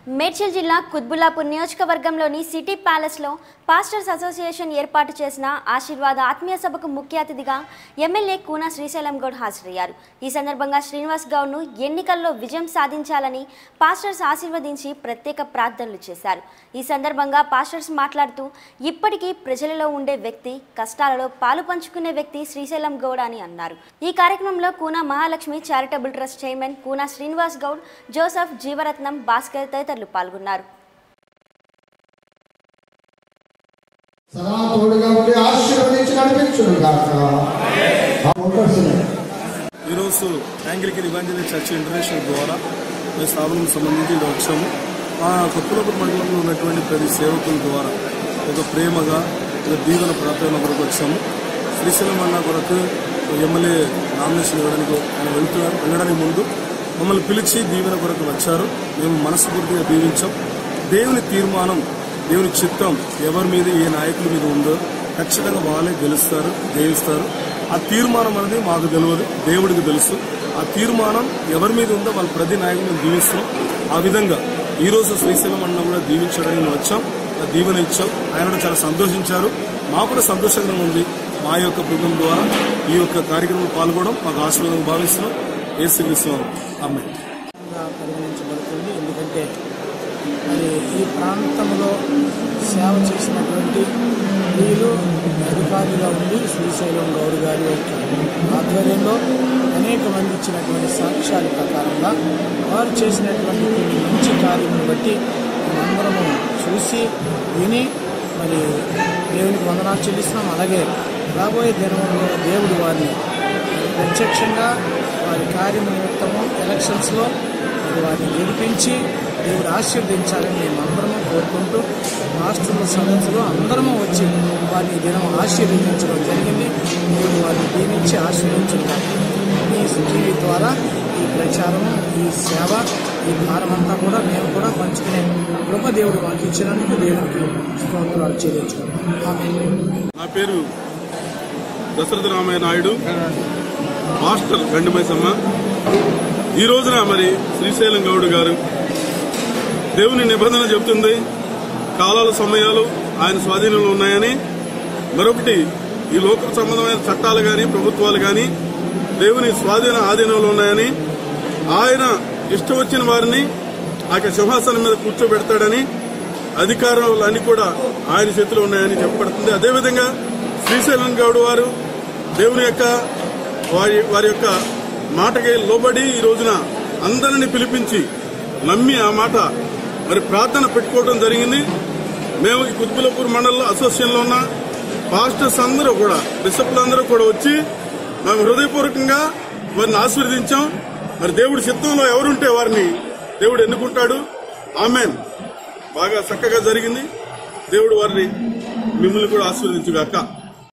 మేడ్చల్ జిల్లా కుత్బుల్లాపూర్ నియోజకవర్గంలోని సిటీ ప్యాలెస్లో పాస్టర్స్ అసోసియేషన్ ఏర్పాటు చేసిన ఆశీర్వాద ఆత్మీయ సభకు ముఖ్య అతిథిగా ఎమ్మెల్యే కూన శ్రీశైలం గౌడ్ హాజరయ్యారు ఈ సందర్భంగా శ్రీనివాస్ గౌడ్ను ఎన్నికల్లో విజయం సాధించాలని పాస్టర్స్ ఆశీర్వదించి ప్రత్యేక ప్రార్థనలు చేశారు ఈ సందర్భంగా పాస్టర్స్ మాట్లాడుతూ ఇప్పటికీ ప్రజలలో ఉండే వ్యక్తి కష్టాలలో పాలు పంచుకునే వ్యక్తి శ్రీశైలం గౌడ్ అని అన్నారు ఈ కార్యక్రమంలో Koona Mahalakshmi charitable trust chairman Koona Srinivas Goud Joseph Jeevaratnam Bhaskar తదితరులు పాల్గొన్నారు సదా తోడుగా ఉండి ఆశీర్వదించి నడిపించును గాక ఉంటాడు ఈరోజు యాంగ్లికన్ ఇవాంజలిక్ చర్చ్ ఇంటర్నేషనల్ ద్వారా మేము స్థాపనకు సంబంధించి ఇక్కడ వచ్చాము మా కొత్తలపూర్ మండలంలో ఉన్నటువంటి ప్రతి సేవకుల ద్వారా ఒక ప్రేమగా ఒక దీవెన ప్రార్థన కొరకు వచ్చాము శ్రీశైలం అన్న కొరకు ఎమ్మెల్యే నామినేషన్ ఇవ్వడానికి ఆయన వెళ్తున్నారు వెళ్ళడానికి ముందు మమ్మల్ని పిలిచి దీవెన కొరకు వచ్చారు మేము మనస్ఫూర్తిగా దీవించాం దేవుని తీర్మానం దేవుని చిత్తం ఎవరి మీద ఏ నాయకుల మీద ఉందో ఖచ్చితంగా వాళ్ళే గెలుస్తారు జయిస్తారు ఆ తీర్మానం అనేది మాకు తెలియదు దేవుడికి తెలుసు ఆ తీర్మానం ఎవరి మీద ఉందో వాళ్ళ ప్రతి నాయకులను దీవిస్తున్నాం ఆ విధంగా ఈ రోజు శ్రీశైలం అన్న కూడా దీవించడానికి మేము వచ్చాం ఆ దీవెన ఇచ్చాం ఆయన కూడా చాలా సంతోషించారు మాకు కూడా సంతోషంగా ఉంది మా యొక్క బృందం ద్వారా ఈ యొక్క కార్యక్రమంలో పాల్గొనడం మాకు ఆశీర్వాదం భావిస్తున్నాం ఏసు విశ్వం అమ్మాయి గా పరిగణించబడుతుంది ఎందుకంటే మరి ఈ ప్రాంతంలో సేవ చేసినటువంటి వీళ్ళు అధికారులుగా ఉండి శ్రీశైలం గౌడ్ గారి యొక్క ఆధ్వర్యంలో అనేక మంది ఇచ్చినటువంటి సాక్ష్యాల ప్రకారంగా వారు చేసినటువంటి కొన్ని మంచి కార్యములను బట్టి మనందరము చూసి విని మరి దేవునికి వందనాలు చెల్లిస్తున్నాం అలాగే రాబోయే దినంలో దేవుడు వారిని ప్రత్యక్షంగా వారి కార్యము నిమిత్తము ఎలక్షన్స్లో మరి వారిని గెలిపించి దేవుడు ఆశీర్వదించాలని మేము అందరము కోరుకుంటూ రాష్ట్రంలో సదస్సులో అందరము వచ్చి వారిని ఈ దినం ఆశీర్వదించడం జరిగింది దేవుడు వారిని దీవించి ఆశీర్వదించడం ఈ టీవీ ద్వారా ఈ ప్రచారం ఈ సేవ ఈ భారం అంతా కూడా మేము కూడా పంచుకునే కృప దేవుడు మాకు ఇచ్చినందుకు దేవుడికి స్తోత్రాలు చెల్లించుకుంటాం ఆమె నా పేరు దశరథ రామయ్య నాయుడు మాస్టర్ గండిమైసమ్మ ఈ రోజున మరి శ్రీశైలం గౌడ్ గారు దేవుని నిబంధన చెబుతుంది కాలాల సమయాలు ఆయన స్వాధీనంలో ఉన్నాయని మరొకటి ఈ లోక సంబంధమైన చట్టాలు గాని ప్రభుత్వాలు గాని దేవుని స్వాధీన ఆధీనంలో ఉన్నాయని ఆయన ఇష్టం వచ్చిన వారిని ఆ యొక్క సింహాసనం మీద కూర్చోబెడతాడని అధికారాలు అన్ని కూడా ఆయన చేతిలో ఉన్నాయని చెప్పబడుతుంది అదేవిధంగా శ్రీశైలం గౌడ్ వారు దేవుని యొక్క వారి వారి యొక్క మాటకి లోబడి ఈ రోజున అందరిని పిలిపించి నమ్మి ఆ మాట మరి ప్రార్థన పెట్టుకోవడం జరిగింది మేము ఈ కుత్బులపూర్ మండలంలో అసోసియేషన్లో ఉన్న పాస్టర్స్ అందరూ కూడా బిషప్లు అందరూ కూడా వచ్చి మేము హృదయపూర్వకంగా వారిని ఆశీర్వదించాం మరి దేవుడి చిత్తంలో ఎవరుంటే వారిని దేవుడు ఎన్నుకుంటాడు ఆమెన్ బాగా చక్కగా జరిగింది దేవుడు వారిని మిమ్మల్ని కూడా ఆశీర్వదించుగాక